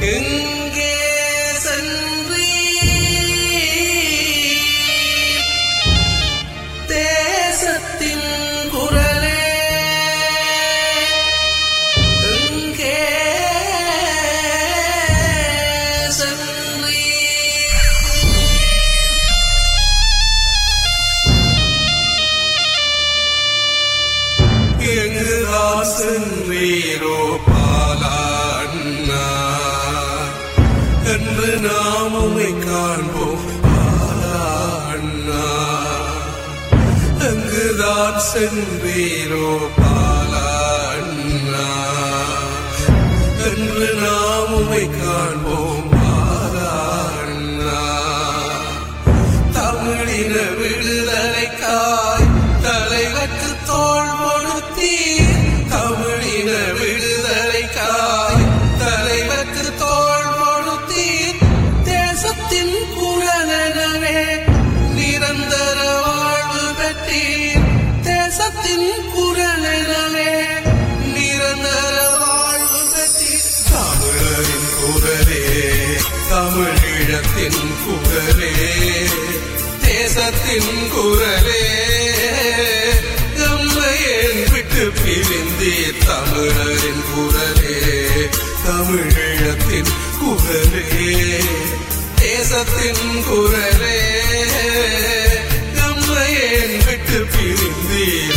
எங்கே சென்றீ தேசத்தின் குரலே எங்கே சென்றீ எங்குதான் சென்றீரோ பாலாண்ணா என்று நாம் உமை காண்போம் பாலாண்ணா எங்குதான் சென்றீரோ பாலாண்ணா என்று நாம் உமை காண்போம் பாலாண்ணா தமிழின விடுதலைக்காய் தலைவர்க்கு தோள் கொடுத்தீர் தமிழின விடுதலைக்காய் தலைவர்க்கு தோள் கொடுத்தீர் தேசத்தின் குரலெனவே நிரந்தர வாழ்வு பெற்றீர் தேசத்தின் குரலெனவே நிரந்தர வாழ்வு பெற்றீர் தமிழரின் குரலே தமிழீழத்தின் குரலே தேசத்தின் குரலே நம்மையேன் விட்டு பிரிந்தீர் தமிழரின் குரலே தமிழீழத்தின் குரலே தேசத்தின் குரலே நம்மையேன் விட்டு பிரிந்தீர்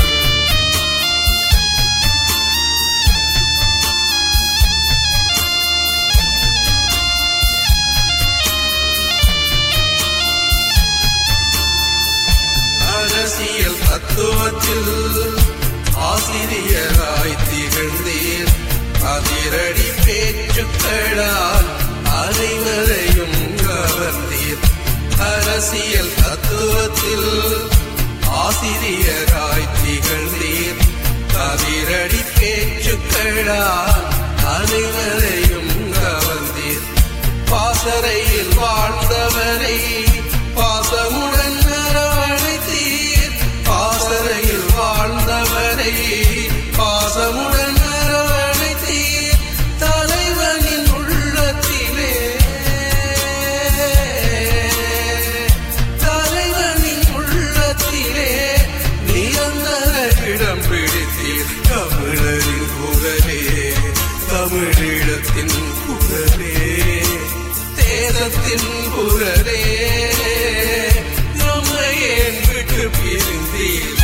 அரசியல் தத்துவத்தில் ஆசிரியராய் திகழ்ந்தீர் அதிரடி பேச்சுக்களால் அனைவரையும் கவர்ந்தீர் அரசியல் தத்துவத்தில் ஆசிரியராய் திகழ்ந்தீர் அதிரடி பேச்சுக்களால் அனைவரையும் கவர்ந்தீர் பாசறையில் வாழ்ந்தவரை பாசமுடன் அரவணைத்தீர் பாசறையில் வாழ்ந்தவரை பாசமுடன் அரவணைத்தீர் தலைவனின் உள்ளத்திலே தலைவனின் உள்ளத்திலே நிரந்தர இடம் பிடித்தீர் தமிழரின் குரலே தமிழீழத்தின் குரலே தேசத்தின் குரலே நம்மை ஏன் விட்டு பிரிந்தீர்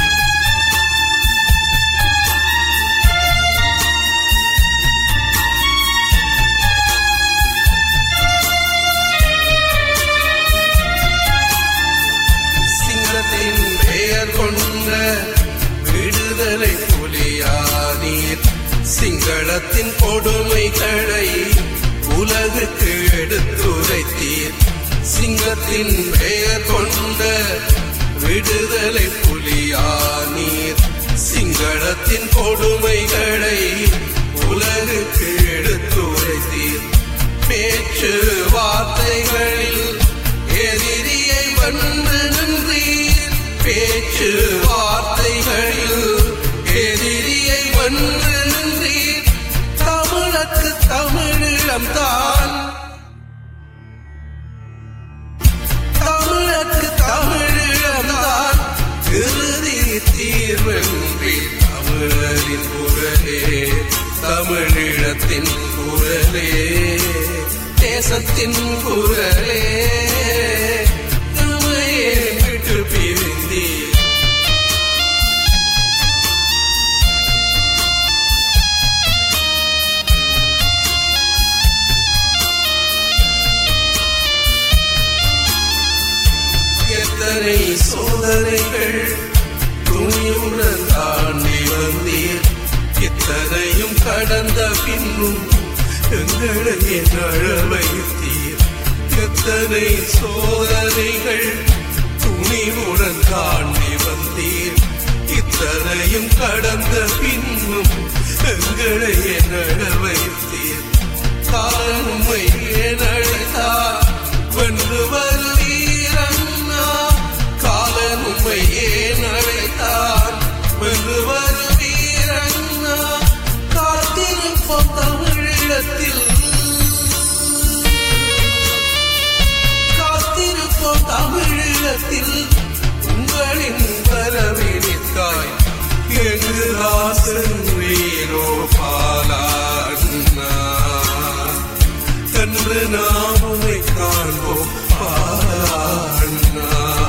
சிங்கத்தின் பெயர் கொண்ட விடுதலை புலியானீர் சிங்களத்தின் கொடுமைகளை உலகுக்கு எடுத்துரைத்தீர் சிங்கத்தின் பெயர் கொண்ட விடுதலை புலியானீர் சிங்களத்தின் கொடுமைகளை உலகுக்கு எடுத்துரைத்தீர் பேச்சு வார்த்தைகளில் எதிரியை வென்று நின்றீர் பேச்சு வார்த்தைகளில் எதிரியை வென்று நின்றீர் தமிழக்கு தமிழிடம் தான் தமிழக்கு தமிழிடம் தான் இறுதி தீர்வென்றி தமிழரின் குரலே தமிழீழத்தின் குரலே தேசத்தின் குரலே நம்மையே விட்டு பிரிந்தீர் எத்தனை சோதனைகள் துணியுடன் தாண்டி வந்தீர் இத்தனையும் கடந்த பின்னும் எங்களை நழ வைத்தீர் எத்தனை சோதனைகள் துணிவுடன் தாண்டி வந்தீர் இத்தனையும் கடந்த பின்னும் எங்களை நழ வைத்தீர் காலம் உம்மை ஏன் அழைத்தார் வென்று வருவீரண்ணா காலன் உம்மை ஏன் அழைத்தார் வென்று வருவீரண்ணா காத்திருப்போம் தமிழீழத்தில் என்று நாம் உமை காண்போம் பாராண்ணா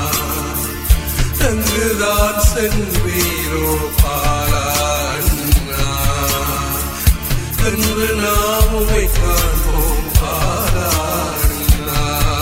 அங்குதான் சென்றீரோ பாராண்ணா என்று நாம் உமை காண்போம் பாராண்ணா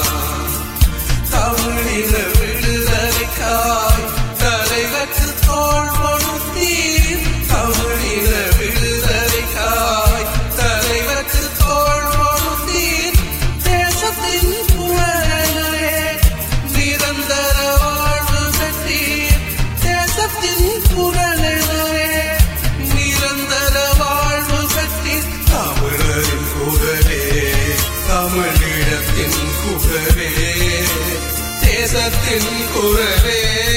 தமிழின விடுதலைக்காய் தலைவற்கு தோல் கொடுத்தீர் தமிழின விடுதலைக்காய் தலைவற்கு தோல் கொடுத்தீர் தேசத்தின் புகழே நிரந்தர வாழ்வு பெற்றீர் தேசத்தின் புகழே நிரந்தர வாழ்வு பெற்றீர் தமிழரின் குரலே தமிழிடத்தின் குரலே தேசத்தின் குரலே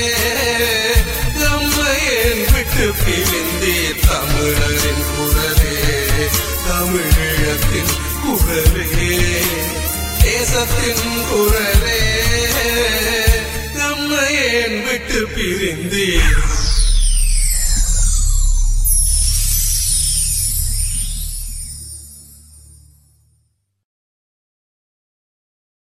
நம்மையேன் விட்டு பிரிந்தீர் தமிழரின் குரலே தமிழீழத்தின் குரலே தேசத்தின் குரலே நம்மையேன் விட்டு பிரிந்தீர்